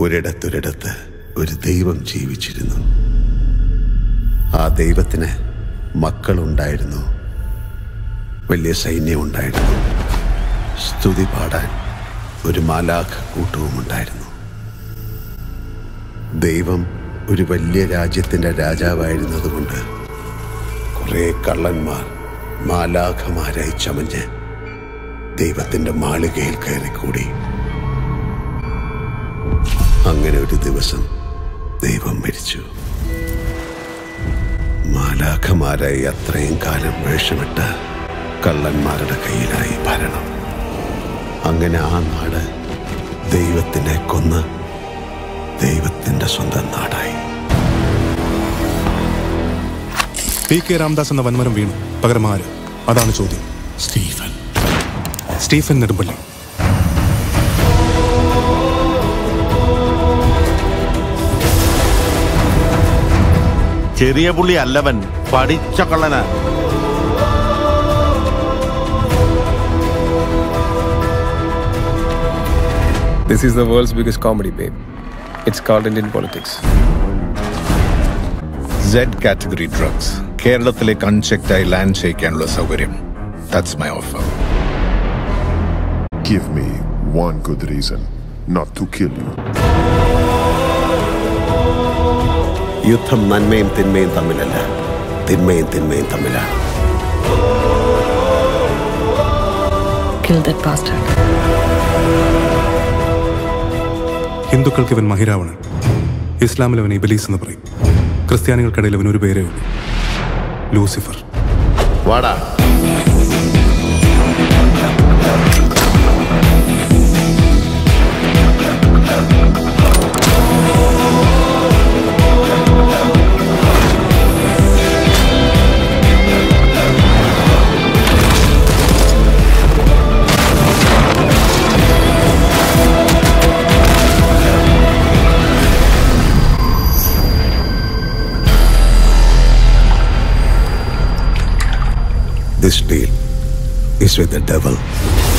ഒരിടത്തൊരിടത്ത് ഒരു ദൈവം ജീവിച്ചിരുന്നു ആ ദൈവത്തിന് മക്കളുണ്ടായിരുന്നു വലിയ സൈന്യം ഉണ്ടായിരുന്നു സ്തുതി പാടാൻ ഒരു മാലാഖ കൂട്ടവും ഉണ്ടായിരുന്നു ദൈവം ഒരു വലിയ രാജ്യത്തിൻ്റെ രാജാവായിരുന്നതുകൊണ്ട് കുറേ കള്ളന്മാർ മാലാഖമാരായി ചമഞ്ഞ് ദൈവത്തിൻ്റെ മാളികയിൽ കയറിക്കൂടി അങ്ങനെ ഒരു ദിവസം ദൈവം മരിച്ചു മാലാഖമാരായി അത്രയും കാലം വേഷമിട്ട് കള്ളന്മാരുടെ കയ്യിലായി ഭരണം അങ്ങനെ ആ നാട് ദൈവത്തിനെ കൊന്ന് ദൈവത്തിന്റെ സ്വന്തം നാടായി പി കെ രാംദാസ് എന്ന വൻമരം വീണു പകരം ആര് അതാണ് ചോദ്യം സ്റ്റീഫൻ സ്റ്റീഫൻ നെടുമ്പള്ളി ചെറിയ പുള്ളി അല്ലവൻ പഠിച്ച കള്ളനാ This is the world's biggest comedy, babe. It's called Indian politics. Z category drugs കേരളത്തിലേക്ക് അൺചെക്ഡായി ലാൻഡ് ചെയ്യിക്കാനുള്ള സൗകര്യം that's my offer Give me one good reason not to kill you. യുദ്ധം നന്മയും തിന്മയും തമ്മിലല്ല തിന്മയും തിന്മയും തമ്മിലാണ് Kill that bastard. ഹിന്ദുക്കൾക്ക് ഇവൻ മഹിരാവണൻ ഇസ്ലാമിൽ അവൻ ഇബലീസ് എന്ന് പറയും ക്രിസ്ത്യാനികൾക്കിടയിൽ അവൻ ഒരു പേരേ ഉള്ളൂ ലൂസിഫർ വാടാ This deal is with the devil.